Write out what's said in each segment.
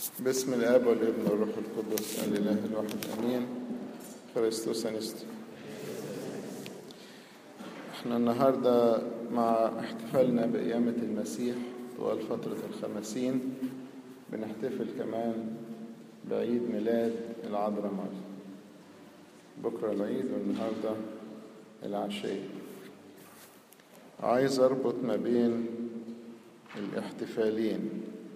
باسم الاب والابن والروح القدس الاله الواحد امين خريستوس انستي احنا النهارده مع احتفالنا بقيامة المسيح طوال فترة الخمسين بنحتفل كمان بعيد ميلاد العذراء مريم بكرة العيد والنهاردة العشية عايز اربط ما بين الاحتفالين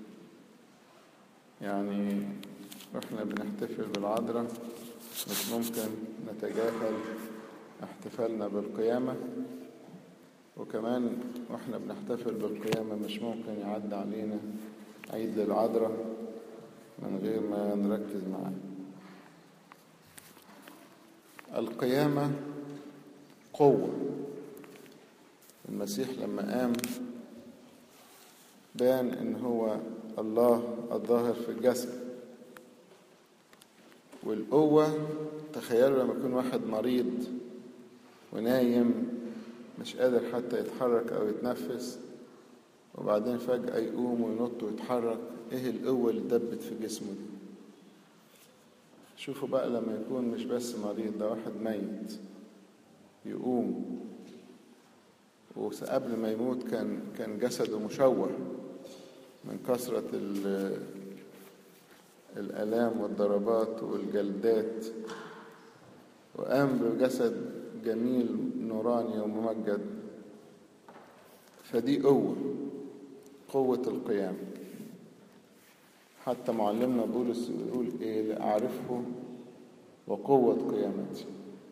يعني واحنا بنحتفل بالعذراء مش ممكن نتجاهل احتفالنا بالقيامة وكمان واحنا بنحتفل بالقيامة مش ممكن يعدي علينا عيد للعذراء من غير ما نركز معاه القيامة قوة المسيح لما قام بان ان هو الله الظاهر في الجسد والقوة تخيلوا لما يكون واحد مريض ونايم مش قادر حتى يتحرك أو يتنفس وبعدين فجأة يقوم وينط ويتحرك إيه القوة اللي دبت في جسمه دي شوفوا بقى لما يكون مش بس مريض ده واحد ميت يقوم وقبل ما يموت كان كان جسده مشوه من كثرة الآلام والضربات والجلدات وقام بجسد جميل نوراني وممجد فدي قوة قوة القيام حتى معلمنا بولس يقول ايه لأعرفه وقوة قيامتي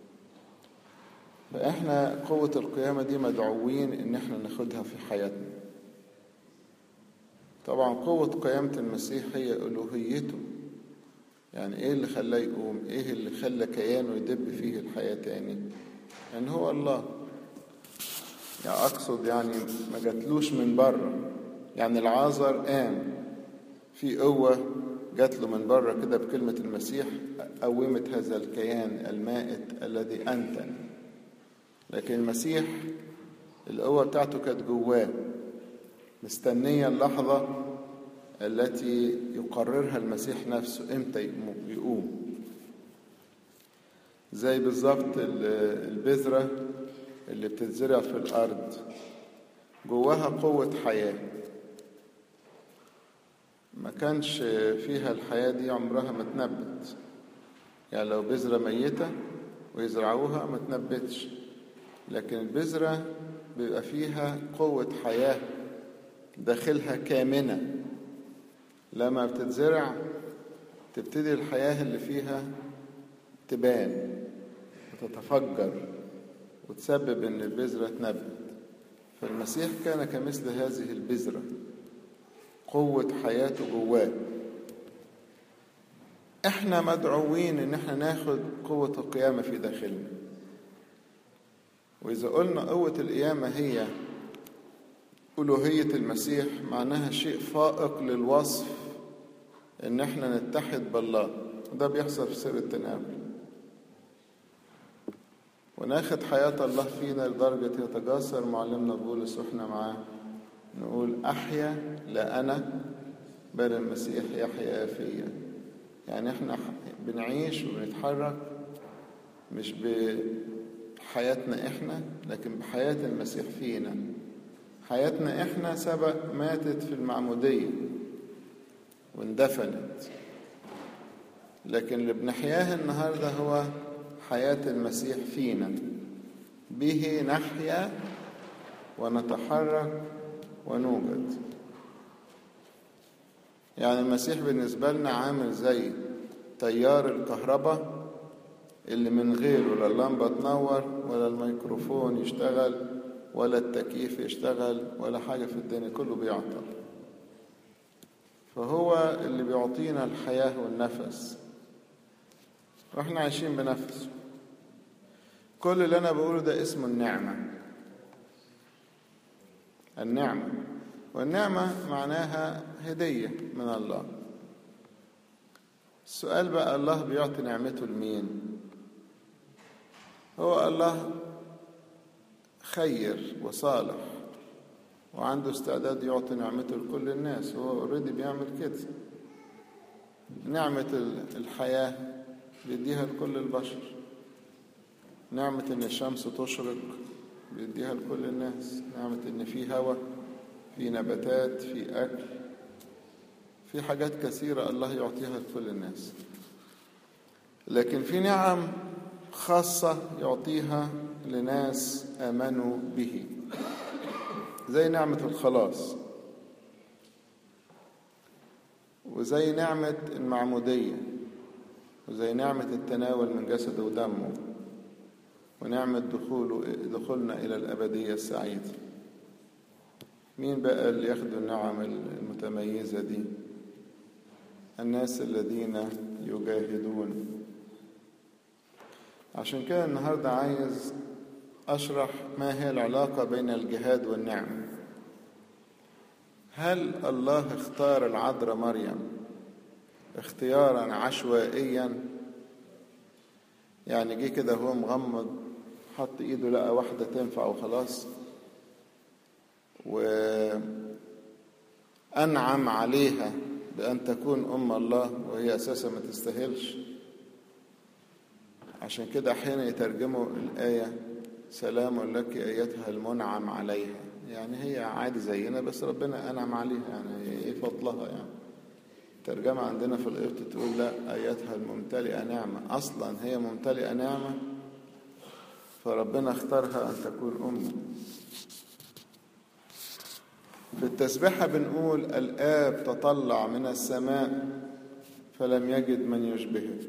فاحنا قوة القيامة دي مدعوين ان احنا ناخدها في حياتنا طبعا قوة قيامة المسيح هي ألوهيته يعني ايه اللي خلاه يقوم ايه اللي خلى كيانه يدب فيه الحياة تاني يعني هو الله يعني اقصد يعني ما جاتلوش من بره يعني العازر قام في قوة جات له من بره كده بكلمة المسيح قومت هذا الكيان المائت الذي أنتن لكن المسيح القوة بتاعته كانت جواه مستنية اللحظة التي يقررها المسيح نفسه امتى يقوم زي بالظبط البذرة اللي بتتزرع في الأرض جواها قوة حياة ما كانش فيها الحياة دي عمرها ما تنبت يعني لو بذرة ميتة ويزرعوها ما تنبتش لكن البذرة بيبقى فيها قوة حياة داخلها كامنة لما بتتزرع تبتدي الحياة اللي فيها تبان وتتفجر وتسبب ان البذرة تنبت فالمسيح كان كمثل هذه البذرة قوة حياته جواه احنا مدعوين ان احنا ناخد قوة القيامة في داخلنا واذا قلنا قوة القيامة هي ألوهية المسيح معناها شيء فائق للوصف إن إحنا نتحد بالله وده بيحصل في سر التناول وناخد حياة الله فينا لدرجة يتجاسر معلمنا بولس وإحنا معاه نقول أحيا لا أنا بل المسيح يحيا فيا يعني إحنا بنعيش وبنتحرك مش بحياتنا إحنا لكن بحياة المسيح فينا حياتنا احنا سبق ماتت في المعمودية واندفنت لكن اللي بنحياه النهاردة هو حياة المسيح فينا به نحيا ونتحرك ونوجد يعني المسيح بالنسبة لنا عامل زي تيار الكهرباء اللي من غيره لا اللمبة تنور ولا الميكروفون يشتغل ولا التكييف يشتغل ولا حاجة في الدنيا كله بيعطل فهو اللي بيعطينا الحياة والنفس واحنا عايشين بنفسه كل اللي انا بقوله ده اسمه النعمة النعمة والنعمة معناها هدية من الله السؤال بقى الله بيعطي نعمته لمين هو الله خير وصالح وعنده استعداد يعطي نعمته لكل الناس هو اوريدي بيعمل كده نعمة الحياة بيديها لكل البشر نعمة إن الشمس تشرق بيديها لكل الناس نعمة إن في هواء في نباتات في أكل في حاجات كثيرة الله يعطيها لكل الناس لكن في نعم خاصة يعطيها لناس آمنوا به زي نعمة الخلاص وزي نعمة المعمودية وزي نعمة التناول من جسده ودمه ونعمة دخوله دخولنا إلى الأبدية السعيدة مين بقى اللي ياخدوا النعم المتميزة دي الناس الذين يجاهدون عشان كده النهاردة عايز أشرح ما هي العلاقة بين الجهاد والنعم هل الله اختار العذراء مريم اختيارا عشوائيا يعني جه كده هو مغمض حط ايده لقى واحدة تنفع وخلاص وأنعم عليها بأن تكون أم الله وهي أساسا ما تستاهلش عشان كده أحيانا يترجموا الآية سلام لك أيتها المنعم عليها يعني هي عادي زينا بس ربنا أنعم عليها يعني إيه فضلها يعني الترجمة عندنا في القبط تقول لا أيتها الممتلئة نعمة أصلا هي ممتلئة نعمة فربنا اختارها أن تكون أمه في التسبيحة بنقول الآب تطلع من السماء فلم يجد من يشبهك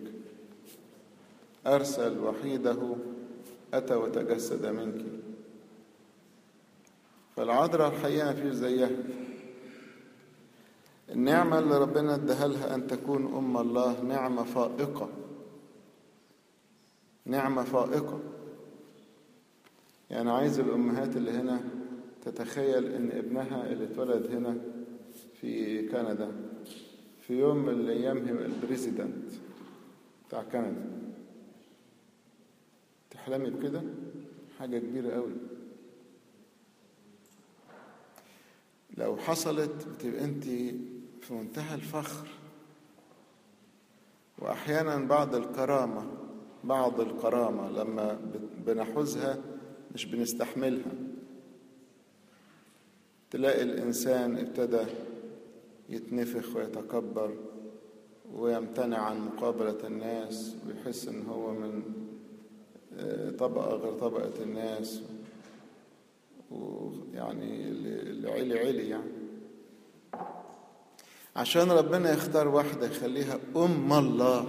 أرسل وحيده أتى وتجسد منك فالعذراء الحقيقة ما فيش زيها النعمة اللي ربنا اداها لها أن تكون أم الله نعمة فائقة نعمة فائقة يعني عايز الأمهات اللي هنا تتخيل ان ابنها اللي اتولد هنا في كندا في يوم من الايام البريزيدنت بتاع كندا تحلمي بكده حاجه كبيره قوي لو حصلت بتبقى انت في منتهى الفخر واحيانا بعض الكرامه بعض الكرامه لما بنحوزها مش بنستحملها تلاقي الإنسان ابتدى يتنفخ ويتكبر ويمتنع عن مقابلة الناس ويحس إن هو من طبقة غير طبقة الناس ويعني اللي علي علي يعني عشان ربنا يختار واحدة يخليها أم الله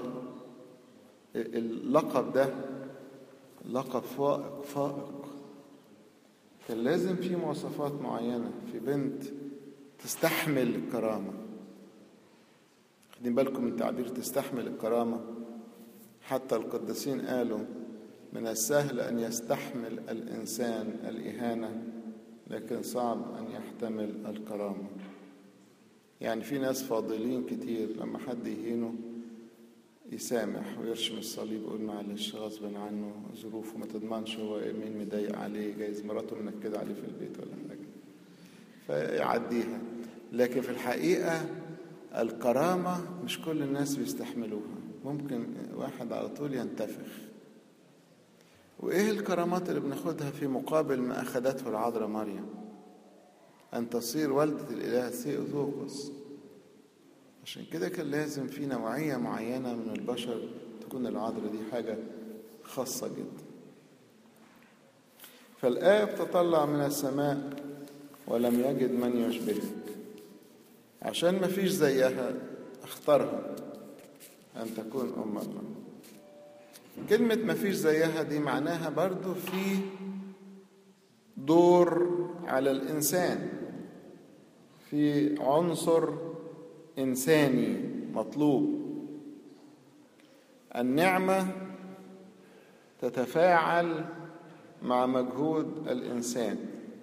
اللقب ده لقب فائق فائق كان لازم في مواصفات معينة في بنت تستحمل الكرامة خدين بالكم من تعبير تستحمل الكرامة حتى القديسين قالوا من السهل أن يستحمل الإنسان الإهانة لكن صعب أن يحتمل الكرامة يعني في ناس فاضلين كتير لما حد يهينه يسامح ويرشم الصليب ويقول معلش غصب عنه ظروفه ما تضمنش هو مين مضايق عليه جايز مراته منكده عليه في البيت ولا حاجه فيعديها لكن في الحقيقه الكرامه مش كل الناس بيستحملوها ممكن واحد على طول ينتفخ وايه الكرامات اللي بناخدها في مقابل ما اخذته العذراء مريم ان تصير والده الاله ثيوتوكوس عشان كده كان لازم في نوعية معينة من البشر تكون العذراء دي حاجة خاصة جدا فالآب تطلع من السماء ولم يجد من يشبهك عشان ما فيش زيها اختارها أن تكون أم الله كلمة ما فيش زيها دي معناها برضو في دور على الإنسان في عنصر إنساني مطلوب النعمة تتفاعل مع مجهود الإنسان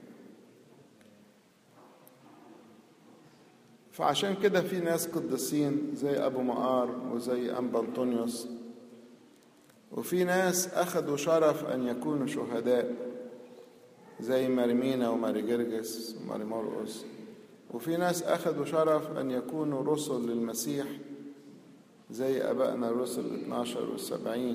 فعشان كده في ناس قديسين زي أبو مقار وزي أنبا أنطونيوس وفي ناس أخذوا شرف أن يكونوا شهداء زي مرمينا وماري جرجس وماري مرقس وفي ناس أخذوا شرف أن يكونوا رسل للمسيح زي أبائنا الرسل ال 12 والسبعين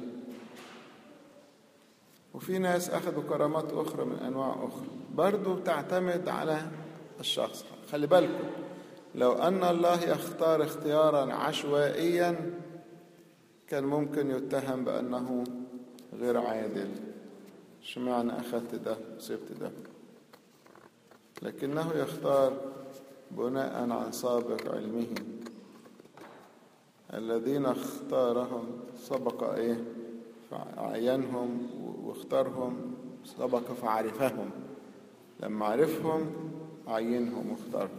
وفي ناس أخذوا كرامات أخرى من أنواع أخرى برضو تعتمد على الشخص خلي بالكم لو أن الله يختار اختيارا عشوائيا كان ممكن يتهم بأنه غير عادل اشمعنى أخذت ده وسبت ده لكنه يختار بناء عن سابق علمه الذين اختارهم سبق ايه عينهم واختارهم سبق فعرفهم لما عرفهم عينهم واختارهم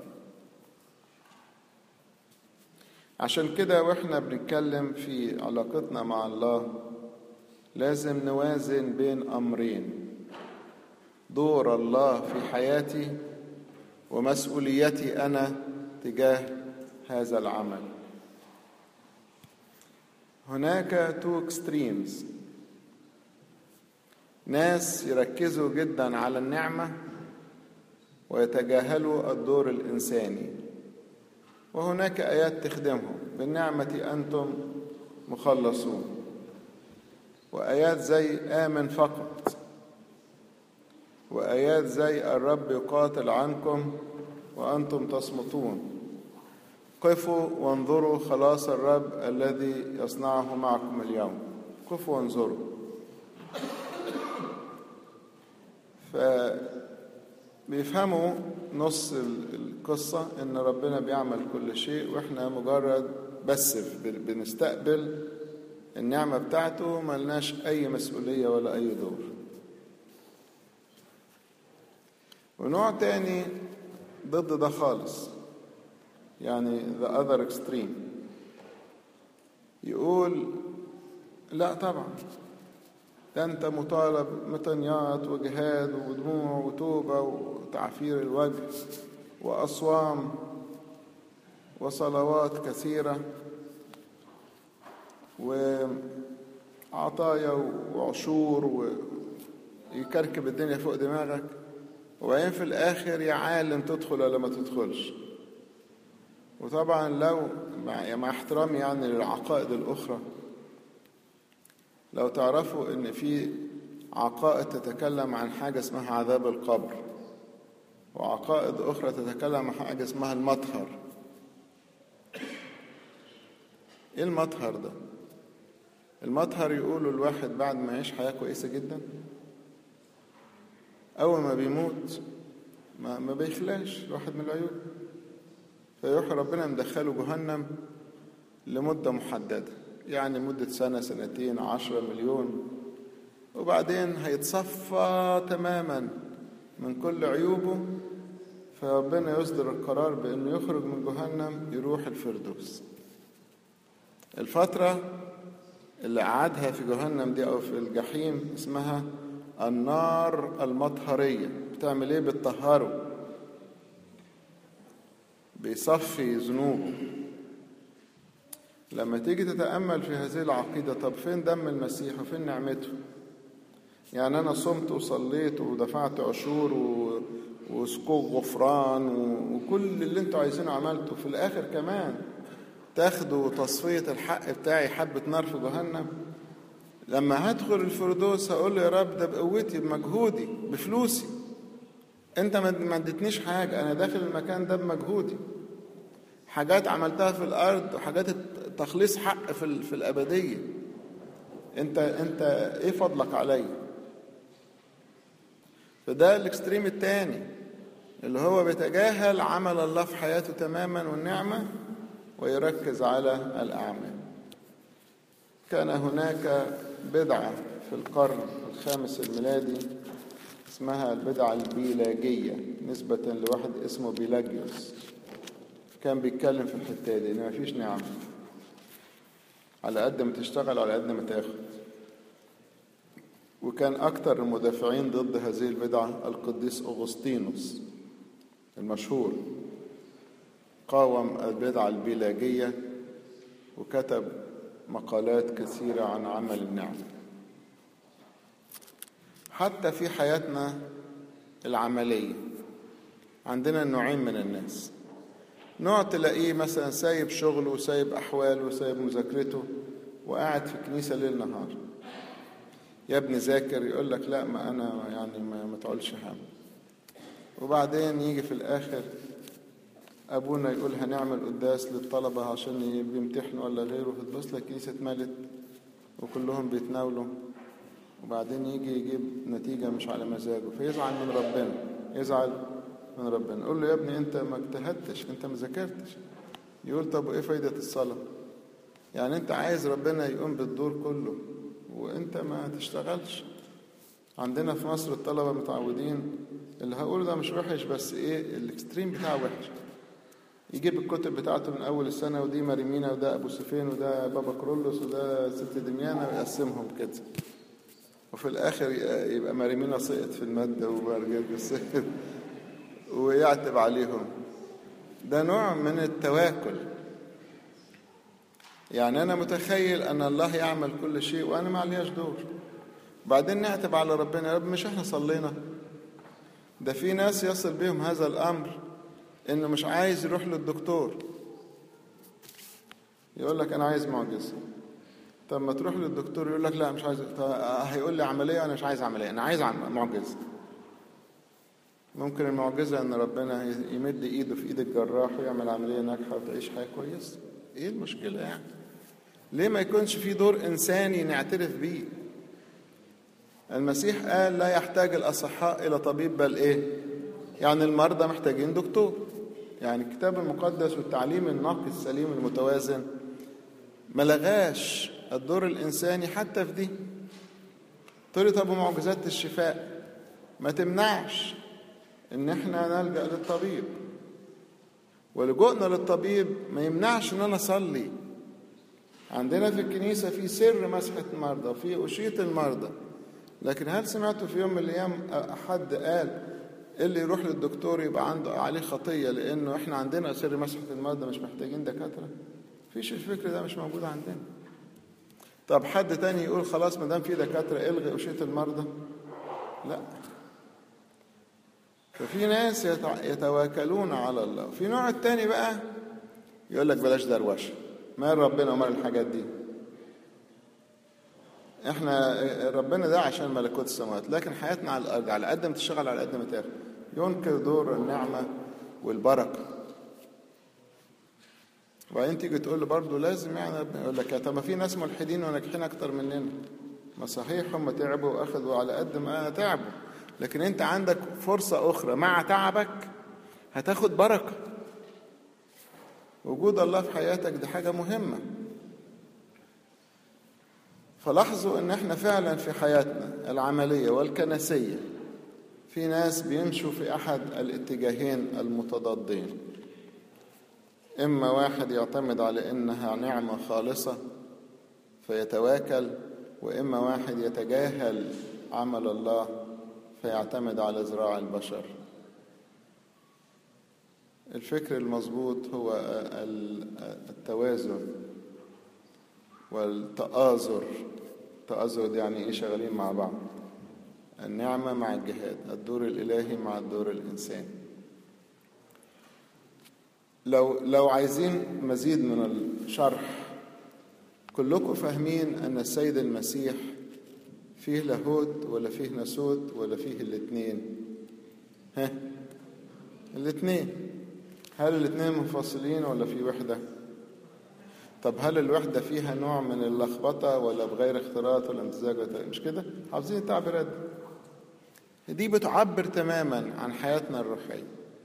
عشان كده واحنا بنتكلم في علاقتنا مع الله لازم نوازن بين امرين دور الله في حياتي ومسؤوليتي انا تجاه هذا العمل هناك تو اكستريمز ناس يركزوا جدا على النعمه ويتجاهلوا الدور الانساني وهناك ايات تخدمهم بالنعمه انتم مخلصون وايات زي امن فقط وايات زي الرب يقاتل عنكم وانتم تصمتون قفوا وانظروا خلاص الرب الذي يصنعه معكم اليوم قفوا وانظروا فبيفهموا نص القصة إن ربنا بيعمل كل شيء وإحنا مجرد بس بنستقبل النعمة بتاعته ملناش أي مسؤولية ولا أي دور ونوع تاني ضد ده خالص يعني the other extreme يقول لا طبعا ده انت مطالب مطنيات وجهاد ودموع وتوبة وتعفير الوجه وأصوام وصلوات كثيرة وعطايا وعشور ويكركب الدنيا فوق دماغك وبعدين في الآخر يا عالم تدخل ولا ما تدخلش وطبعا لو مع احترامي يعني للعقائد الأخرى لو تعرفوا ان في عقائد تتكلم عن حاجه اسمها عذاب القبر وعقائد اخرى تتكلم عن حاجه اسمها المطهر ايه المطهر ده المطهر يقولوا الواحد بعد ما يعيش حياه كويسه جدا اول ما بيموت ما, ما بيخلاش الواحد من العيوب فيروح ربنا مدخله جهنم لمده محدده يعني مدة سنة سنتين عشرة مليون وبعدين هيتصفى تماما من كل عيوبه فربنا يصدر القرار بأنه يخرج من جهنم يروح الفردوس الفترة اللي قعدها في جهنم دي أو في الجحيم اسمها النار المطهرية بتعمل ايه بتطهره بيصفي ذنوبه لما تيجي تتأمل في هذه العقيدة طب فين دم المسيح وفين نعمته يعني أنا صمت وصليت ودفعت عشور و... وسقوط غفران و... وكل اللي انتوا عايزينه عملته في الآخر كمان تاخدوا تصفية الحق بتاعي حبة نار في جهنم لما هدخل الفردوس هقول له يا رب ده بقوتي بمجهودي بفلوسي انت ما اديتنيش حاجة انا داخل المكان ده بمجهودي حاجات عملتها في الارض وحاجات تخليص حق في في الابديه انت انت ايه فضلك عليا فده الاكستريم الثاني اللي هو بيتجاهل عمل الله في حياته تماما والنعمه ويركز على الاعمال كان هناك بدعه في القرن الخامس الميلادي اسمها البدعه البيلاجيه نسبه لواحد اسمه بيلاجيوس كان بيتكلم في الحته دي ان مفيش نعم على قد ما تشتغل على قد ما تاخد وكان اكتر المدافعين ضد هذه البدعه القديس اغسطينوس المشهور قاوم البدعه البيلاجيه وكتب مقالات كثيره عن عمل النعم حتى في حياتنا العمليه عندنا نوعين من الناس نوع تلاقيه مثلا سايب شغله وسايب أحواله وسايب مذاكرته وقاعد في الكنيسة ليل نهار يا ابني ذاكر يقول لك لا ما أنا يعني ما, ما تقولش هم وبعدين يجي في الآخر أبونا يقول هنعمل قداس للطلبة عشان بيمتحنوا ولا غيره فتبص لك الكنيسة اتملت وكلهم بيتناولوا وبعدين يجي يجيب نتيجة مش على مزاجه فيزعل من ربنا يزعل من ربنا قول له يا ابني انت ما اجتهدتش انت ما ذاكرتش يقول طب وايه فايدة الصلاة يعني انت عايز ربنا يقوم بالدور كله وانت ما تشتغلش عندنا في مصر الطلبة متعودين اللي هقوله ده مش وحش بس ايه الاكستريم بتاعه وحش يجيب الكتب بتاعته من اول السنة ودي مريمينا وده ابو سفين وده بابا كرولوس وده ست دميانة ويقسمهم كده وفي الاخر يبقى مريمينا سقط في المادة وبرجرجس ويعتب عليهم ده نوع من التواكل يعني أنا متخيل أن الله يعمل كل شيء وأنا ما عليهاش دور بعدين نعتب على ربنا يا رب مش احنا صلينا ده في ناس يصل بهم هذا الأمر إنه مش عايز يروح للدكتور يقول لك أنا عايز معجزة طب ما تروح للدكتور يقول لك لا مش عايز طب هيقول لي عملية أنا مش عايز عملية أنا عايز معجزة ممكن المعجزة إن ربنا يمد إيده في إيد الجراح ويعمل عملية ناجحة وتعيش حياة كويسة إيه المشكلة يعني ليه ما يكونش في دور إنساني نعترف بيه المسيح قال لا يحتاج الأصحاء إلى طبيب بل إيه يعني المرضى محتاجين دكتور يعني الكتاب المقدس والتعليم النقي السليم المتوازن ما لغاش الدور الإنساني حتى في دي تقولي طب معجزات الشفاء ما تمنعش ان احنا نلجا للطبيب ولجوءنا للطبيب ما يمنعش ان انا اصلي عندنا في الكنيسة في سر مسحة المرضى وفي أشية المرضى لكن هل سمعتوا في يوم من الأيام حد قال اللي يروح للدكتور يبقى عنده عليه خطية لأنه إحنا عندنا سر مسحة المرضى مش محتاجين دكاترة فيش الفكر ده مش موجود عندنا طب حد تاني يقول خلاص ما دام في دكاترة الغي أشية المرضى لا ففي ناس يتواكلون على الله في نوع التاني بقى يقول لك بلاش دروشه مال ربنا ومال الحاجات دي احنا ربنا ده عشان ملكوت السماوات لكن حياتنا على الارض على قد ما تشتغل على قد ما تاخد ينكر دور النعمه والبركه وبعدين تيجي تقول له برضه لازم يعني يقول لك طب ما في ناس ملحدين وناجحين اكتر مننا ما صحيح هم تعبوا واخذوا على قد ما تعبوا لكن انت عندك فرصه اخرى مع تعبك هتاخد بركه وجود الله في حياتك دي حاجة مهمة فلاحظوا ان احنا فعلا في حياتنا العملية والكنسية في ناس بيمشوا في احد الاتجاهين المتضادين اما واحد يعتمد على انها نعمة خالصة فيتواكل واما واحد يتجاهل عمل الله فيعتمد على ذراع البشر الفكر المظبوط هو التوازن والتآزر التآزر دي يعني ايه شغالين مع بعض النعمة مع الجهاد الدور الإلهي مع الدور الإنساني لو لو عايزين مزيد من الشرح كلكم فاهمين أن السيد المسيح فيه لاهوت ولا فيه ناسوت ولا فيه الاثنين ها الاثنين هل الاثنين منفصلين ولا في وحدة طب هل الوحدة فيها نوع من اللخبطة ولا بغير اختلاط ولا امتزاج ولا مش كده حافظين التعبيرات دي دي بتعبر تماما عن حياتنا الروحية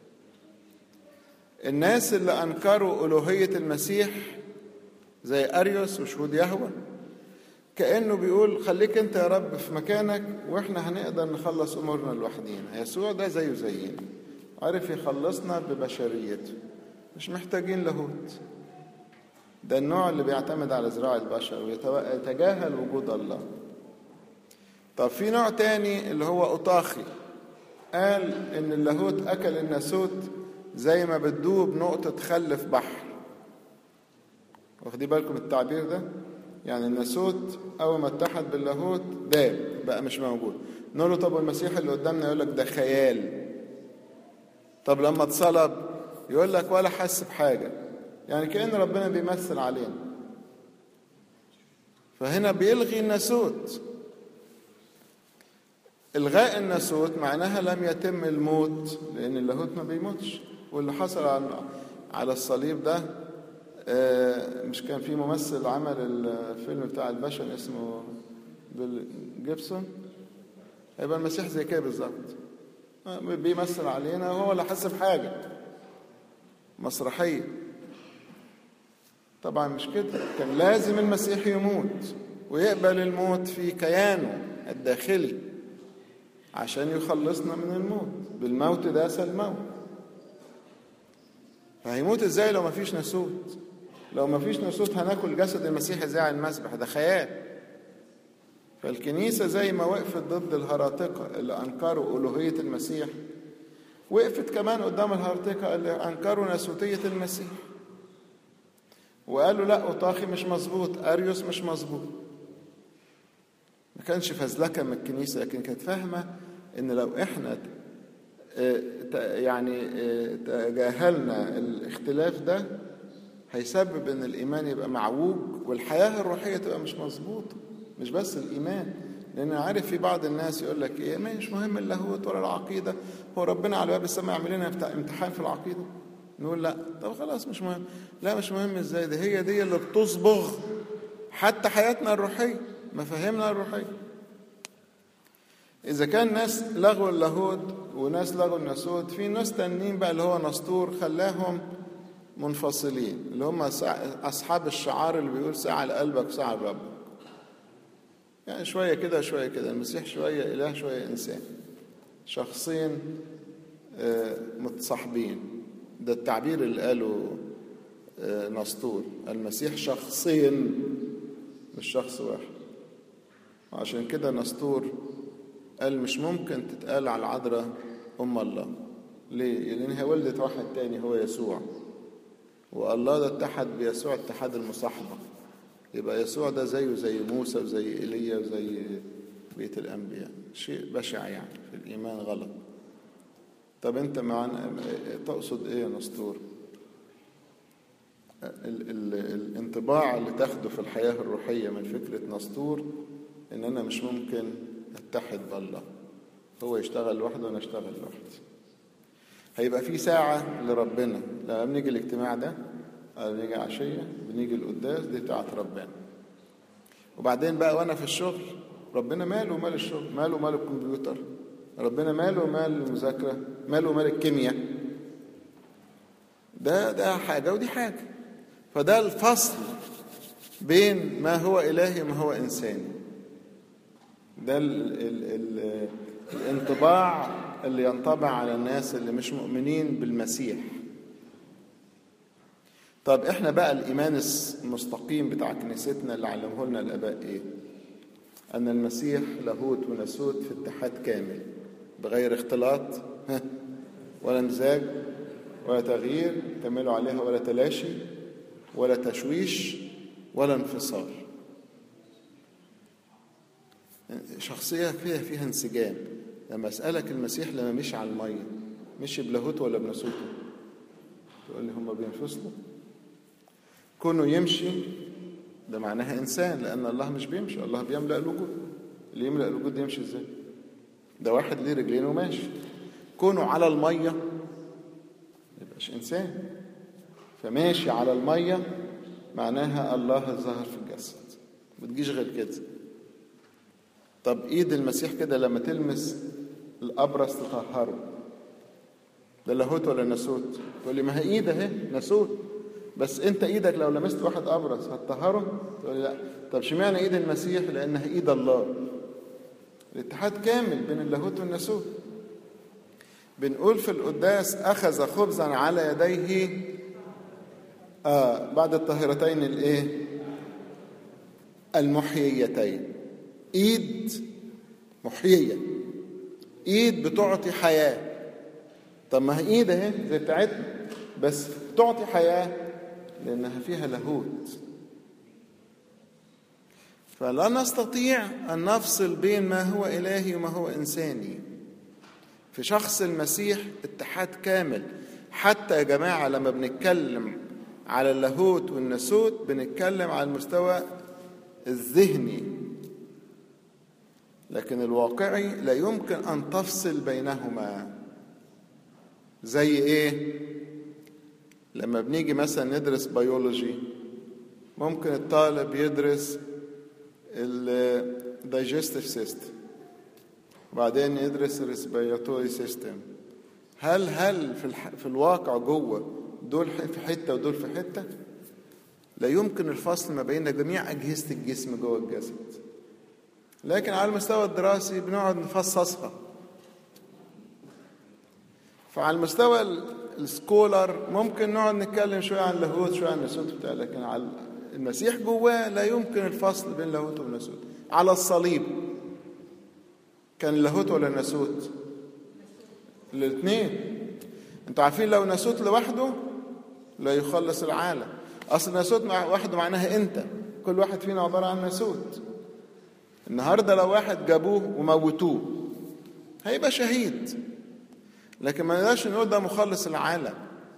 الناس اللي أنكروا ألوهية المسيح زي أريوس وشهود يهوه كأنه بيقول خليك أنت يا رب في مكانك وإحنا هنقدر نخلص أمورنا لوحدينا يسوع ده زيه زينا عرف يخلصنا ببشريته مش محتاجين لاهوت ده النوع اللي بيعتمد على ذراع البشر ويتجاهل وجود الله طب في نوع تاني اللي هو أطاخي قال إن اللاهوت أكل الناسوت زي ما بتدوب نقطة خل في بحر واخدين بالكم التعبير ده يعني الناسوت أول ما اتحد باللاهوت داب بقى مش موجود نقول له طب المسيح اللي قدامنا يقول لك ده خيال طب لما اتصلب يقول لك ولا حس بحاجة يعني كأن ربنا بيمثل علينا فهنا بيلغي الناسوت إلغاء الناسوت معناها لم يتم الموت لأن اللاهوت ما بيموتش واللي حصل على الصليب ده مش كان في ممثل عمل الفيلم بتاع الباشا اسمه بيل جيبسون هيبقى المسيح زي كده بالظبط بيمثل علينا وهو لا حس بحاجه مسرحيه طبعا مش كده كان لازم المسيح يموت ويقبل الموت في كيانه الداخلي عشان يخلصنا من الموت بالموت داس الموت فهيموت ازاي لو مفيش ناسوت لو مفيش ناسوت هناكل جسد المسيح ازاي على المسبح ده خيال فالكنيسة زي ما وقفت ضد الهراطقة اللي أنكروا ألوهية المسيح وقفت كمان قدام الهراطقة اللي أنكروا ناسوتية المسيح وقالوا لا أوطاخي مش مظبوط أريوس مش مظبوط ما كانش فزلكة من الكنيسة لكن كانت فاهمة إن لو إحنا يعني تجاهلنا الاختلاف ده هيسبب ان الايمان يبقى معوج والحياه الروحيه تبقى مش مظبوطه مش بس الايمان لان عارف في بعض الناس يقول لك ايه مش مهم اللاهوت ولا العقيده هو ربنا على باب السماء يعمل لنا امتحان في العقيده نقول لا طب خلاص مش مهم لا مش مهم ازاي ده هي دي اللي بتصبغ حتى حياتنا الروحيه مفاهيمنا الروحيه إذا كان ناس لغوا اللاهوت وناس لغوا الناسوت في ناس تانيين بقى اللي هو نسطور خلاهم منفصلين اللي هم أصحاب الشعار اللي بيقول ساعة لقلبك وساعة لربك يعني شوية كده شوية كده المسيح شوية إله شوية إنسان شخصين متصاحبين ده التعبير اللي قاله نسطور المسيح شخصين مش شخص واحد وعشان كده نسطور قال مش ممكن تتقال على العذراء أم الله ليه؟ لأن هي ولدت واحد تاني هو يسوع والله ده اتحد بيسوع اتحاد المصاحبة يبقى يسوع ده زيه زي موسى وزي ايليا وزي بيت الأنبياء شيء بشع يعني في الإيمان غلط طب أنت معنا تقصد إيه يا نسطور؟ ال ال الانطباع اللي تاخده في الحياة الروحية من فكرة نسطور إن أنا مش ممكن أتحد بالله هو يشتغل لوحده وأنا أشتغل لوحدي هيبقى في ساعة لربنا لما بنيجي الاجتماع ده بنيجي عشية بنيجي القداس دي بتاعت ربنا وبعدين بقى وأنا في الشغل ربنا ماله ومال الشغل ماله ومال الكمبيوتر ربنا ماله ومال المذاكرة ماله ومال الكيمياء ده ده حاجة ودي حاجة فده الفصل بين ما هو إلهي وما هو إنساني ده ال ال ال الانطباع اللي ينطبع على الناس اللي مش مؤمنين بالمسيح طب احنا بقى الايمان المستقيم بتاع كنيستنا اللي علمه لنا الاباء ايه ان المسيح لاهوت وناسوت في اتحاد كامل بغير اختلاط ولا امزاج ولا تغيير كملوا عليها ولا تلاشي ولا تشويش ولا انفصال شخصية فيها فيها انسجام لما أسألك المسيح لما مشي على المية مشي بلاهوته ولا بناسوته تقول لي هما بينفصلوا كونه يمشي ده معناها إنسان لأن الله مش بيمشي الله بيملأ الوجود اللي يملأ الوجود ده يمشي إزاي ده واحد ليه رجلين وماشي كونه على المية يبقاش إنسان فماشي على المية معناها الله ظهر في الجسد ما تجيش غير كده طب ايد المسيح كده لما تلمس الابرص تطهره ده لاهوت ولا ناسوت تقول لي ما هي ايد اهي ناسوت بس انت ايدك لو لمست واحد ابرص هتطهره تقول لي لا طب اشمعنى ايد المسيح لانها ايد الله الاتحاد كامل بين اللاهوت والناسوت بنقول في القداس اخذ خبزا على يديه آه بعد الطاهرتين الايه المحييتين ايد محييه ايد بتعطي حياه طب ما هي ايد اهي زي بتاعتنا بس بتعطي حياه لانها فيها لاهوت فلا نستطيع ان نفصل بين ما هو الهي وما هو انساني في شخص المسيح اتحاد كامل حتى يا جماعة لما بنتكلم على اللاهوت والناسوت بنتكلم على المستوى الذهني لكن الواقعي لا يمكن أن تفصل بينهما زي إيه؟ لما بنيجي مثلا ندرس بيولوجي ممكن الطالب يدرس الدايجستيف سيستم وبعدين يدرس الريسبيراتوري سيستم هل هل في الح... في الواقع جوه دول في حته ودول في حته لا يمكن الفصل ما بين جميع اجهزه الجسم جوه الجسد لكن على المستوى الدراسي بنقعد نفصصها فعلى المستوى السكولر ممكن نقعد نتكلم شويه عن لاهوت شويه عن الناسوت بتاع لكن على المسيح جواه لا يمكن الفصل بين لاهوت والناسوت على الصليب كان اللاهوت ولا الناسوت الاثنين انتوا عارفين لو ناسوت لوحده لا يخلص العالم اصل ناسوت وحده معناها انت كل واحد فينا عباره عن ناسوت النهارده لو واحد جابوه وموتوه هيبقى شهيد لكن ما نقدرش نقول ده مخلص العالم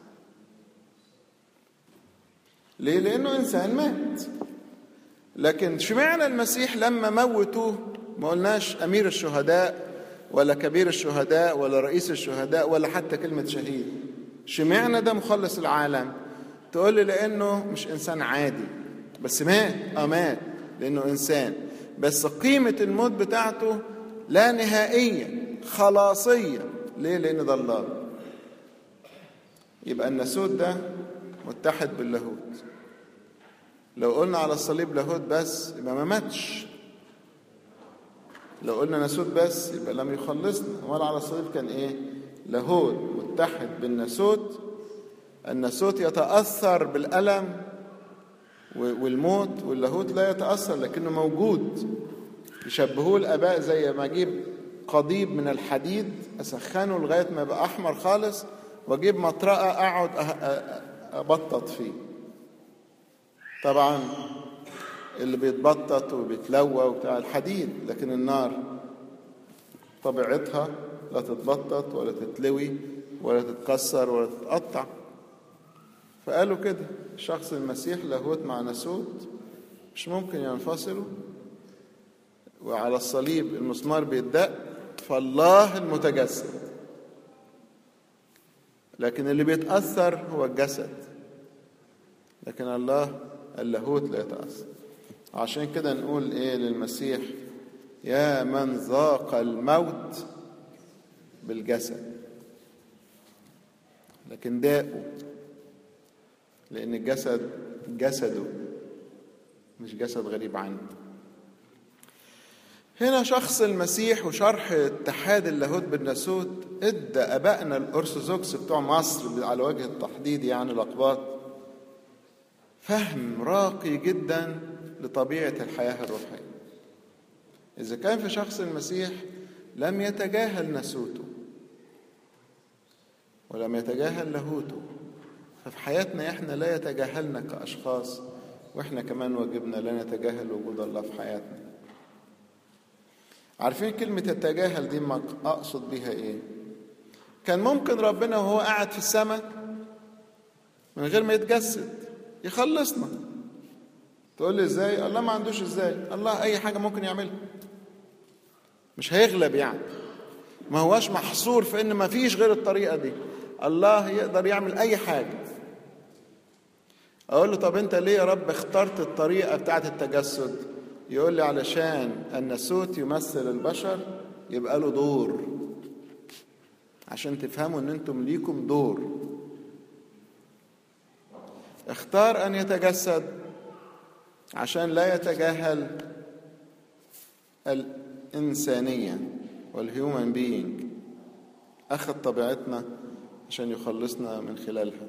ليه لانه انسان مات لكن شمعنا المسيح لما موتوه ما قلناش امير الشهداء ولا كبير الشهداء ولا رئيس الشهداء ولا حتى كلمة شهيد شمعنا ده مخلص العالم تقول لي لأنه مش إنسان عادي بس مات اه مات لأنه إنسان بس قيمة الموت بتاعته لا نهائية خلاصية ليه؟ لأن ده الله يبقى الناسوت ده متحد باللاهوت لو قلنا على الصليب لاهوت بس يبقى ما ماتش لو قلنا ناسوت بس يبقى لم يخلصنا ولا على الصليب كان ايه لاهوت متحد بالناسوت الناسوت يتأثر بالألم والموت واللاهوت لا يتأثر لكنه موجود يشبهوه الآباء زي ما أجيب قضيب من الحديد أسخنه لغاية ما يبقى أحمر خالص وأجيب مطرقة أقعد أبطط فيه طبعا اللي بيتبطط وبيتلوى وبتاع الحديد لكن النار طبيعتها لا تتبطط ولا تتلوي ولا تتكسر ولا تتقطع فقالوا كده شخص المسيح لاهوت مع ناسوت مش ممكن ينفصلوا وعلى الصليب المسمار بيتدق فالله المتجسد لكن اللي بيتأثر هو الجسد لكن الله اللاهوت لا يتأثر عشان كده نقول ايه للمسيح يا من ذاق الموت بالجسد لكن داءه لان الجسد جسده مش جسد غريب عنه هنا شخص المسيح وشرح اتحاد اللاهوت بالناسوت ادى ابائنا الارثوذكس بتوع مصر على وجه التحديد يعني الاقباط فهم راقي جدا لطبيعه الحياه الروحيه اذا كان في شخص المسيح لم يتجاهل ناسوته ولم يتجاهل لاهوته ففي حياتنا احنا لا يتجاهلنا كاشخاص واحنا كمان واجبنا لا نتجاهل وجود الله في حياتنا عارفين كلمة يتجاهل دي ما أقصد بيها إيه؟ كان ممكن ربنا وهو قاعد في السماء من غير ما يتجسد يخلصنا تقول لي ازاي؟ الله ما عندوش ازاي؟ الله أي حاجة ممكن يعملها مش هيغلب يعني ما هواش محصور في إن ما فيش غير الطريقة دي الله يقدر يعمل أي حاجة أقول له طب أنت ليه يا رب اخترت الطريقة بتاعت التجسد؟ يقول لي علشان الناسوت يمثل البشر يبقى له دور عشان تفهموا ان انتم ليكم دور اختار ان يتجسد عشان لا يتجاهل الانسانيه والهيومن بينج اخذ طبيعتنا عشان يخلصنا من خلالها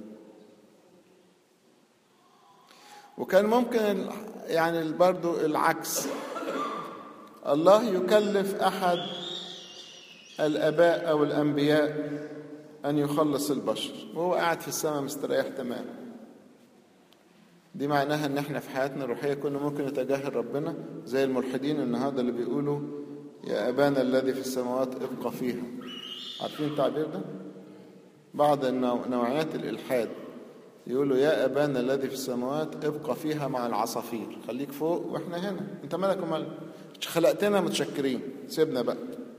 وكان ممكن يعني برضو العكس الله يكلف احد الاباء او الانبياء ان يخلص البشر وهو قاعد في السماء مستريح تماما دي معناها ان احنا في حياتنا الروحيه كنا ممكن نتجاهل ربنا زي الملحدين النهارده اللي بيقولوا يا ابانا الذي في السماوات ابقى فيها عارفين التعبير ده بعض النوع- نوعيات الإلحاد يقولوا يا أبانا الذي في السماوات ابقى فيها مع العصافير خليك فوق وإحنا هنا أنت مالك ومال خلقتنا متشكرين سيبنا بقى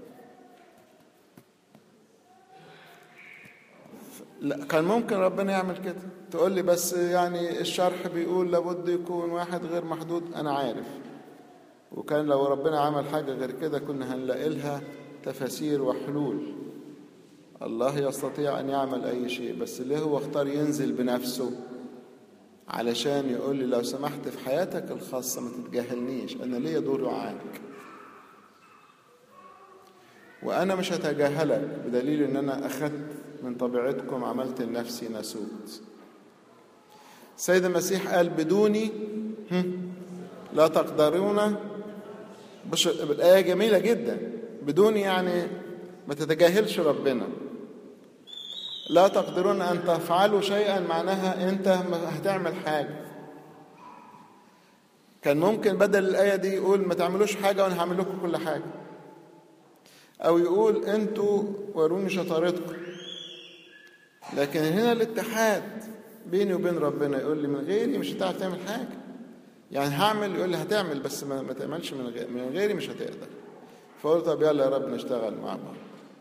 لا كان ممكن ربنا يعمل كده تقول لي بس يعني الشرح بيقول لابد يكون واحد غير محدود انا عارف وكان لو ربنا عمل حاجه غير كده كنا هنلاقي لها تفاسير وحلول الله يستطيع ان يعمل اي شيء بس ليه هو اختار ينزل بنفسه علشان يقول لي لو سمحت في حياتك الخاصه ما تتجاهلنيش انا ليا دور معاك وانا مش هتجاهلك بدليل ان انا اخذت من طبيعتكم عملت لنفسي ناسوت السيد المسيح قال بدوني هم، لا تقدرون بش... الآية جميلة جدا بدوني يعني ما تتجاهلش ربنا لا تقدرون أن تفعلوا شيئا معناها أنت ما هتعمل حاجة كان ممكن بدل الآية دي يقول ما تعملوش حاجة وأنا هعمل لكم كل حاجة أو يقول أنتوا وروني شطارتكم لكن هنا الاتحاد بيني وبين ربنا يقول لي من غيري مش هتعرف تعمل حاجة يعني هعمل يقول لي هتعمل بس ما, ما تعملش من غيري من غيري مش هتقدر فقلت طب يلا يا رب نشتغل مع بعض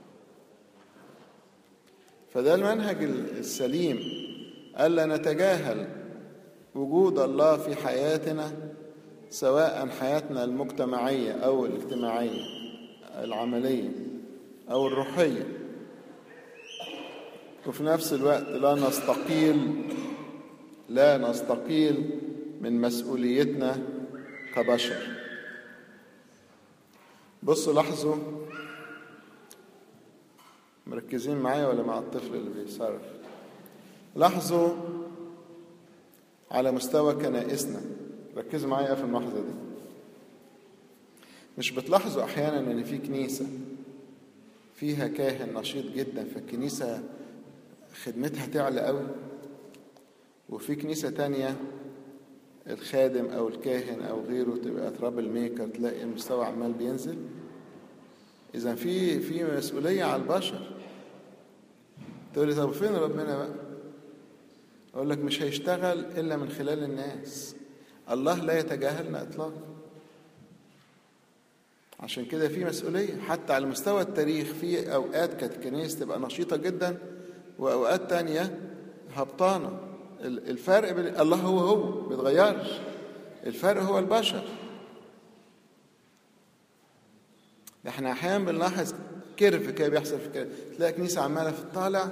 فده المنهج السليم ألا نتجاهل وجود الله في حياتنا سواء حياتنا المجتمعية أو الاجتماعية العملية أو الروحية وفي نفس الوقت لا نستقيل لا نستقيل من مسؤوليتنا كبشر بصوا لاحظوا مركزين معايا ولا مع الطفل اللي بيصرف لاحظوا على مستوى كنائسنا ركزوا معايا في الملاحظه دي مش بتلاحظوا احيانا ان في كنيسه فيها كاهن نشيط جدا فالكنيسه خدمتها تعلى قوي وفي كنيسه تانية الخادم او الكاهن او غيره تبقى ترابل ميكر تلاقي المستوى عمال بينزل اذا في في مسؤوليه على البشر تقول لي طب فين ربنا بقى اقول لك مش هيشتغل الا من خلال الناس الله لا يتجاهلنا اطلاقا عشان كده في مسؤوليه حتى على مستوى التاريخ في اوقات كانت الكنائس تبقى نشيطه جدا واوقات تانية هبطانه الفرق بين الله هو هو بيتغيرش الفرق هو البشر احنا احيانا بنلاحظ كيرف كده بيحصل في كده تلاقي كنيسه عماله في الطالع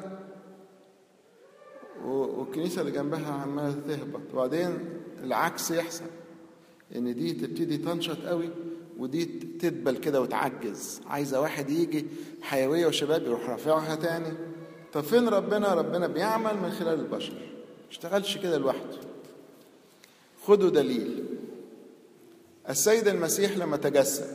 والكنيسه اللي جنبها عماله تهبط وبعدين العكس يحصل ان دي تبتدي تنشط قوي ودي تدبل كده وتعجز عايزه واحد يجي حيويه وشباب يروح رافعها تاني طب فين ربنا ربنا بيعمل من خلال البشر اشتغلش كده لوحده خدوا دليل السيد المسيح لما تجسد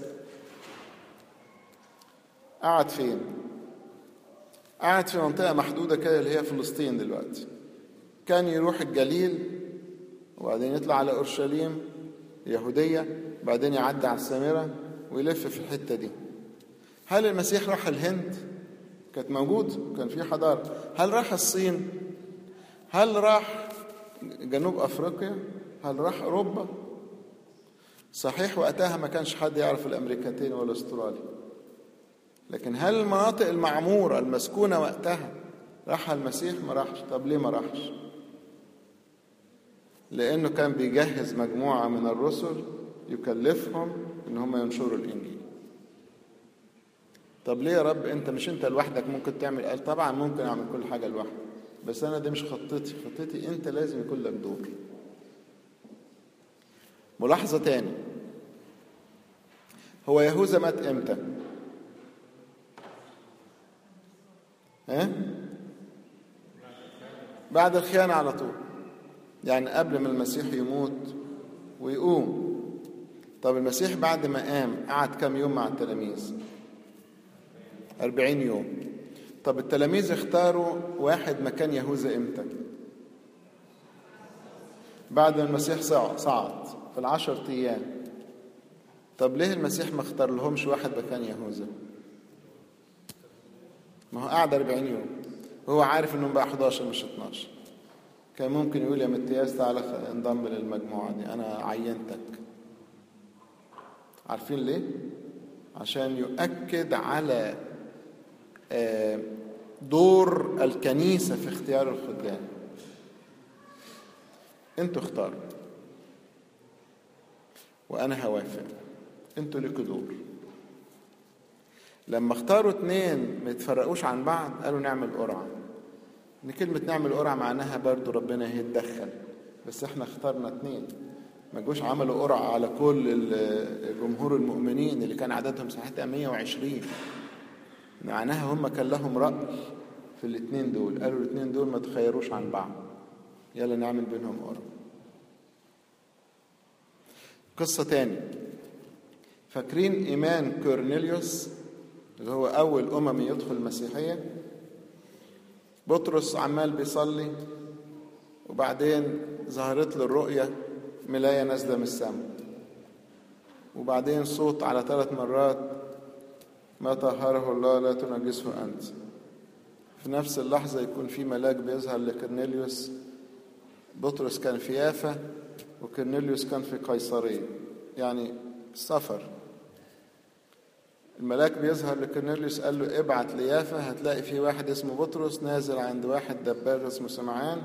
قعد فين قعد في منطقة محدودة كده اللي هي فلسطين دلوقتي كان يروح الجليل وبعدين يطلع على أورشليم اليهودية بعدين يعدي على السامرة ويلف في الحتة دي هل المسيح راح الهند كانت موجود كان في حضارة هل راح الصين هل راح جنوب أفريقيا هل راح أوروبا صحيح وقتها ما كانش حد يعرف الأمريكتين ولا أستراليا لكن هل المناطق المعمورة المسكونة وقتها راح المسيح ما راحش طب ليه ما راحش لأنه كان بيجهز مجموعة من الرسل يكلفهم إن هم ينشروا الإنجيل طب ليه يا رب أنت مش أنت لوحدك ممكن تعمل قال طبعا ممكن أعمل كل حاجة لوحدي بس أنا دي مش خطتي خطتي أنت لازم يكون لك دور ملاحظة تاني هو يهوذا مات امتى؟ ها؟ بعد الخيانة على طول يعني قبل ما المسيح يموت ويقوم طب المسيح بعد ما قام قعد كم يوم مع التلاميذ أربعين يوم طب التلاميذ اختاروا واحد مكان يهوذا امتى بعد ما المسيح صعد في العشر أيام طب ليه المسيح ما اختار لهمش واحد مكان يهوذا ما هو قعد 40 يوم وهو عارف انهم بقى 11 مش 12 كان ممكن يقول يا متياس تعالى انضم للمجموعة دي أنا عينتك عارفين ليه؟ عشان يؤكد على دور الكنيسة في اختيار الخدام انتوا اختاروا وانا هوافق انتوا ليكوا دور لما اختاروا اتنين ما يتفرقوش عن بعض قالوا نعمل قرعة ان كلمة نعمل قرعة معناها برضو ربنا هيتدخل بس احنا اخترنا اتنين ما جوش عملوا قرعة على كل جمهور المؤمنين اللي كان عددهم ساعتها 120 معناها هم كان لهم رأي في الاتنين دول قالوا الاتنين دول ما تخيروش عن بعض يلا نعمل بينهم قرعة قصة تاني فاكرين إيمان كورنيليوس اللي هو أول أمم يدخل المسيحية بطرس عمال بيصلي وبعدين ظهرت له الرؤية ملاية نازلة من السماء وبعدين صوت على ثلاث مرات ما طهره الله لا تنجسه أنت في نفس اللحظة يكون في ملاك بيظهر لكرنيليوس بطرس كان في يافا وكرنيليوس كان في قيصرية يعني سفر الملاك بيظهر لكرنيليوس قال له ابعت ليافا هتلاقي في واحد اسمه بطرس نازل عند واحد دباغ اسمه سمعان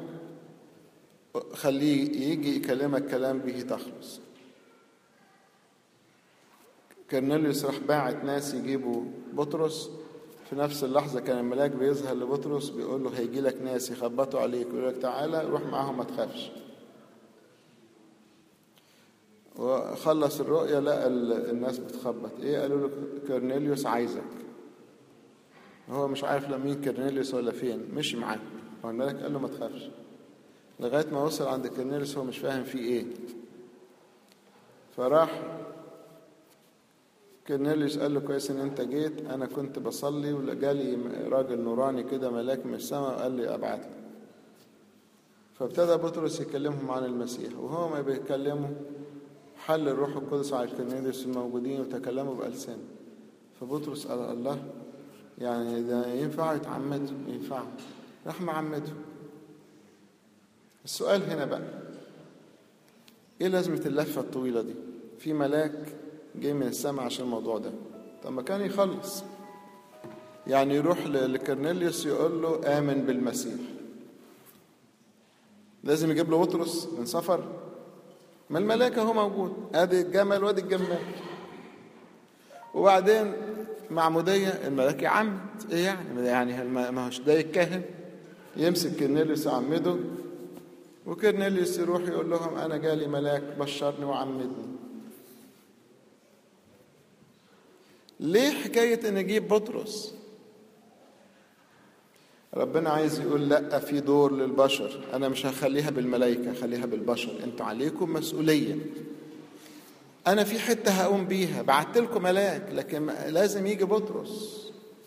خليه يجي يكلمك كلام به تخلص كرنيليوس راح باعت ناس يجيبوا بطرس في نفس اللحظة كان الملاك بيظهر لبطرس بيقول له هيجي لك ناس يخبطوا عليك ويقول لك تعالى روح معاهم ما تخافش وخلص الرؤية لقى الناس بتخبط ايه قالوا له كرنيليوس عايزك هو مش عارف لا مين كرنيليوس ولا فين مشي معاه هو الملك قال له ما تخافش لغاية ما وصل عند كرنيليوس هو مش فاهم فيه ايه فراح كرنيليوس قال له كويس ان انت جيت انا كنت بصلي وجالي راجل نوراني كده ملاك من السماء وقال لي ابعت لك فابتدى بطرس يكلمهم عن المسيح وهو ما بيتكلموا حل الروح القدس على كرنيليوس الموجودين وتكلموا بألسان فبطرس قال الله يعني ده ينفع يتعمدوا ينفع راح معمده السؤال هنا بقى ايه لازمة اللفة الطويلة دي في ملاك جاي من السماء عشان الموضوع ده طب ما كان يخلص يعني يروح لكرنيليوس يقول له آمن بالمسيح لازم يجيب له بطرس من سفر ما الملاك اهو موجود ادي الجمل وادي الجمال وبعدين معمودية الملاك يعمد ايه يعني يعني ما هوش ده الكاهن يمسك كرنيليوس يعمده وكرنيليوس يروح يقول لهم انا جالي ملاك بشرني وعمدني ليه حكاية ان اجيب بطرس ربنا عايز يقول لا في دور للبشر انا مش هخليها بالملائكه هخليها بالبشر انتوا عليكم مسؤوليه انا في حته هقوم بيها بعت لكم ملاك لكن لازم يجي بطرس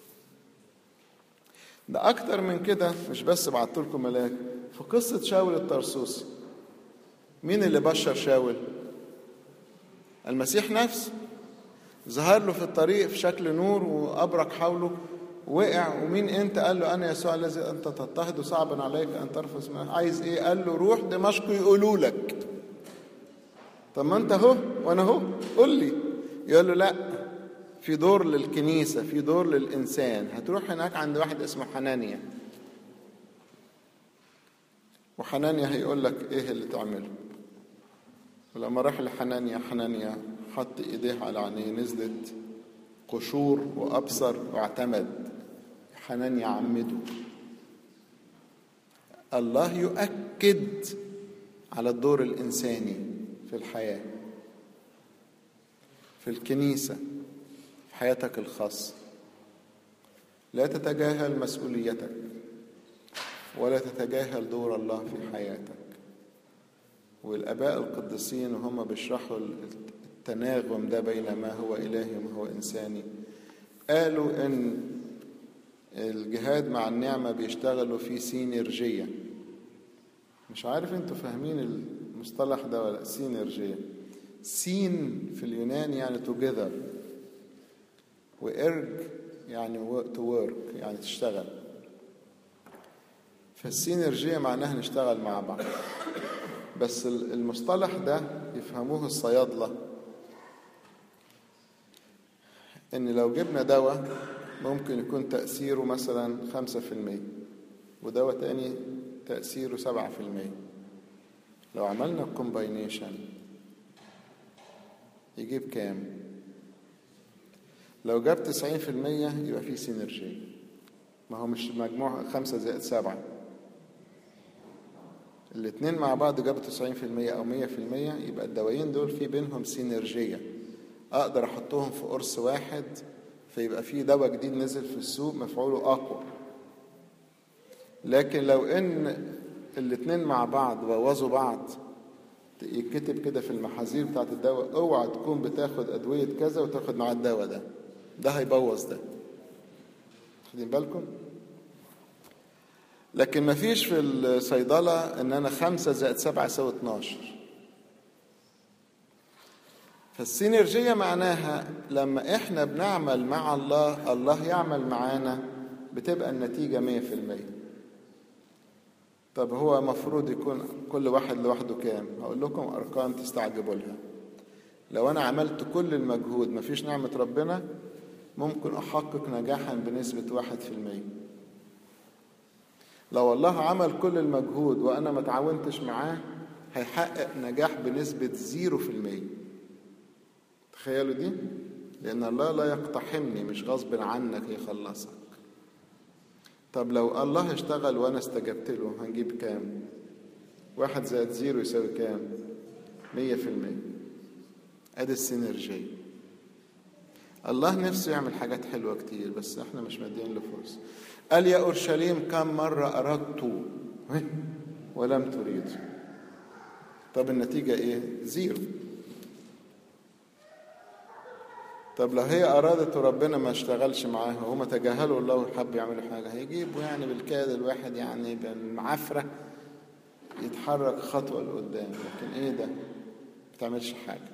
ده اكتر من كده مش بس بعت لكم ملاك في قصه شاول الطرسوسي مين اللي بشر شاول المسيح نفسه ظهر له في الطريق في شكل نور وابرق حوله وقع ومين انت قال له انا يسوع الذي انت تضطهد صعبا عليك ان ترفض اسمه عايز ايه قال له روح دمشق يقولوا لك طب ما انت اهو وانا اهو قول لي يقول له لا في دور للكنيسة في دور للإنسان هتروح هناك عند واحد اسمه حنانيا وحنانيا هيقول لك ايه اللي تعمله ولما راح لحنانيا حنانيا حط ايديه على عينيه نزلت قشور وأبصر واعتمد حنان يعمده الله يؤكد على الدور الإنساني في الحياة في الكنيسة في حياتك الخاصة لا تتجاهل مسؤوليتك ولا تتجاهل دور الله في حياتك والآباء القديسين وهم بيشرحوا التناغم ده بين ما هو إلهي وما هو إنساني قالوا إن الجهاد مع النعمة بيشتغلوا في سينرجية مش عارف انتوا فاهمين المصطلح ده ولا سينرجية سين في اليونان يعني together وإرج يعني to work يعني تشتغل فالسينرجية معناها نشتغل مع بعض بس المصطلح ده يفهموه الصيادلة إن لو جبنا دواء ممكن يكون تأثيره مثلا خمسة في المية ودواء تاني تأثيره سبعة في المية لو عملنا كومباينيشن يجيب كام لو جاب تسعين في المية يبقى فيه سينرجية ما هو مش مجموع خمسة زائد سبعة الاتنين مع بعض جابوا تسعين في المية أو مية في المية يبقى الدوايين دول في بينهم سينرجية أقدر أحطهم في قرص واحد فيبقى في دواء جديد نزل في السوق مفعوله أقوى لكن لو إن الاتنين مع بعض بوظوا بعض يتكتب كده في المحاذير بتاعت الدواء اوعى تكون بتاخد أدوية كذا وتاخد مع الدواء ده ده هيبوظ ده واخدين بالكم لكن ما فيش في الصيدلة ان انا خمسة زائد سبعة يساوي 12 فالسينرجية معناها لما احنا بنعمل مع الله الله يعمل معانا بتبقى النتيجة مية في المية طب هو مفروض يكون كل واحد لوحده كام هقول لكم ارقام تستعجبوا لها لو انا عملت كل المجهود مفيش نعمة ربنا ممكن احقق نجاحا بنسبة واحد في المية لو الله عمل كل المجهود وانا ما تعاونتش معاه هيحقق نجاح بنسبة زيرو في المية تخيلوا دي لان الله لا يقتحمني مش غصب عنك يخلصك طب لو الله اشتغل وانا استجبت له هنجيب كام واحد زائد زيرو يساوي كام مية في المية ادي السينرجية الله نفسه يعمل حاجات حلوة كتير بس احنا مش مدين له فرصة قال يا أورشليم كم مرة أردت ولم تريد طب النتيجة إيه؟ زيرو طب لو هي أرادت وربنا ما اشتغلش معاها وهم تجاهلوا الله وحب يعملوا حاجة هيجيبوا يعني بالكاد الواحد يعني بالمعافرة يتحرك خطوة لقدام لكن إيه ده؟ ما بتعملش حاجة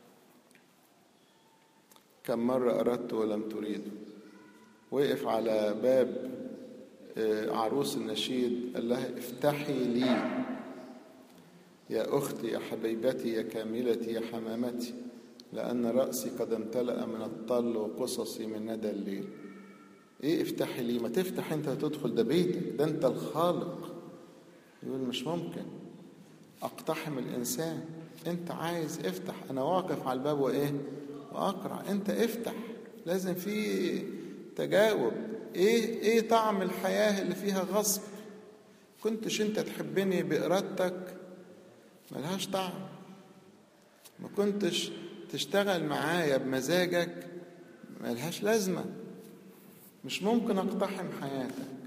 كم مرة أردت ولم تريد وقف على باب عروس النشيد قال لها افتحي لي يا أختي يا حبيبتي يا كاملتي يا حمامتي لأن رأسي قد امتلأ من الطل وقصصي من ندى الليل ايه افتحي لي ما تفتح انت تدخل ده بيتك ده انت الخالق يقول مش ممكن اقتحم الانسان انت عايز افتح انا واقف على الباب وايه واقرع انت افتح لازم في تجاوب ايه ايه طعم الحياه اللي فيها غصب كنتش انت تحبني بارادتك ملهاش طعم ما كنتش تشتغل معايا بمزاجك ملهاش لازمه مش ممكن اقتحم حياتك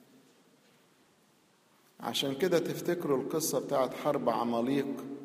عشان كده تفتكروا القصه بتاعت حرب عماليق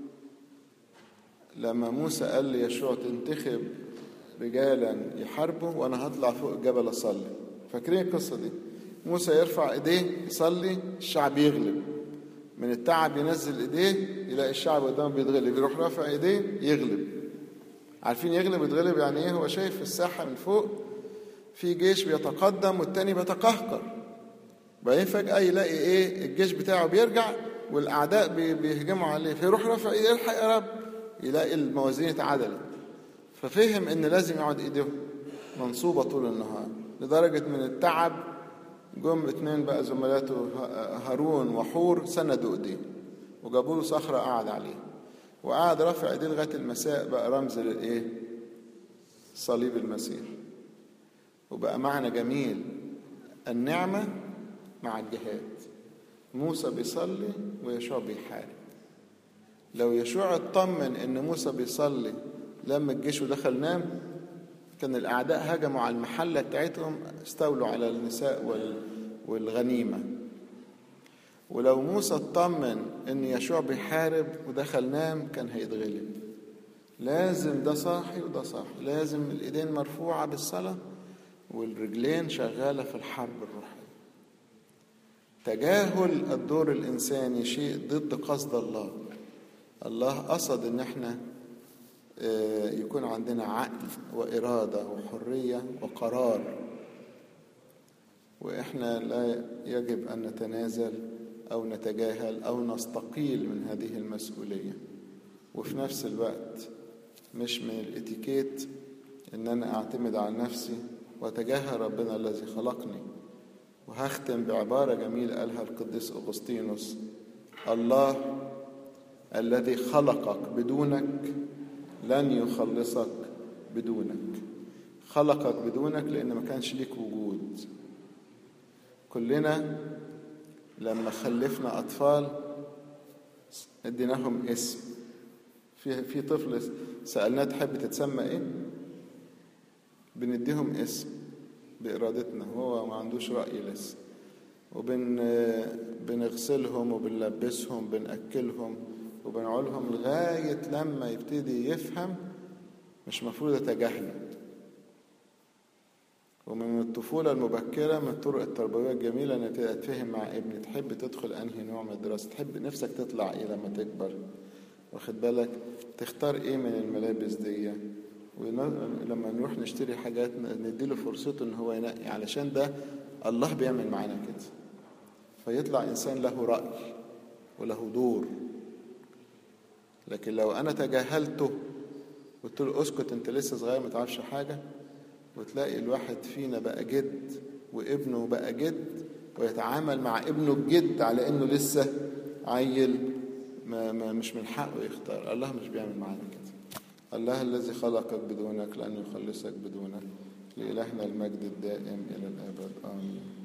لما موسى قال ليشوع تنتخب رجالا يحاربوا وانا هطلع فوق الجبل اصلي فاكرين القصه دي موسى يرفع ايديه يصلي الشعب يغلب من التعب ينزل ايديه يلاقي الشعب قدامه بيتغلب يروح رافع ايديه يغلب عارفين يغلب يتغلب يعني ايه هو شايف في الساحه من فوق في جيش بيتقدم والتاني بيتقهقر بعدين فجاه يلاقي ايه الجيش بتاعه بيرجع والاعداء بيهجموا عليه فيروح رافع ايديه الحق يا رب يلاقي الموازين اتعدلت ففهم ان لازم يقعد ايديه منصوبه طول النهار لدرجه من التعب جم اتنين بقى زملاته هارون وحور سندوا ايديه وجابوا له صخره قعد عليها وقعد رافع ايديه لغايه المساء بقى رمز للايه؟ صليب المسيح وبقى معنى جميل النعمه مع الجهاد موسى بيصلي ويشوع بيحارب لو يشوع اطمن ان موسى بيصلي لما الجيش ودخل نام كان الاعداء هجموا على المحله بتاعتهم استولوا على النساء والغنيمه ولو موسى اطمن ان يشوع بيحارب ودخل نام كان هيتغلب لازم ده صاحي وده صاحي لازم الايدين مرفوعه بالصلاه والرجلين شغاله في الحرب الروحيه تجاهل الدور الانساني شيء ضد قصد الله الله قصد ان احنا يكون عندنا عقل واراده وحريه وقرار واحنا لا يجب ان نتنازل أو نتجاهل أو نستقيل من هذه المسؤولية وفي نفس الوقت مش من الاتيكيت ان انا اعتمد على نفسي واتجاهل ربنا الذي خلقني وهختم بعبارة جميلة قالها القديس أغسطينوس الله الذي خلقك بدونك لن يخلصك بدونك خلقك بدونك لأن ما كانش ليك وجود كلنا لما خلفنا أطفال اديناهم اسم في في طفل سألناه تحب تتسمى ايه؟ بنديهم اسم بإرادتنا هو ما عندوش رأي لسه وبن بنغسلهم وبنلبسهم بنأكلهم وبنعولهم لغاية لما يبتدي يفهم مش مفروض يتجاهله ومن الطفولة المبكرة من الطرق التربوية الجميلة انك تتفهم مع ابني تحب تدخل انهي نوع من الدراسة تحب نفسك تطلع ايه لما تكبر واخد بالك تختار ايه من الملابس دي ولما نروح نشتري حاجات نديله فرصته ان هو ينقي علشان ده الله بيعمل معانا كده فيطلع انسان له رأي وله دور لكن لو انا تجاهلته قلت له اسكت انت لسه صغير ما تعرفش حاجه وتلاقي الواحد فينا بقى جد وابنه بقى جد ويتعامل مع ابنه الجد على انه لسه عيل ما ما مش من حقه يختار الله مش بيعمل معانا كده الله الذي خلقك بدونك لن يخلصك بدونك لإلهنا المجد الدائم إلى الأبد آمين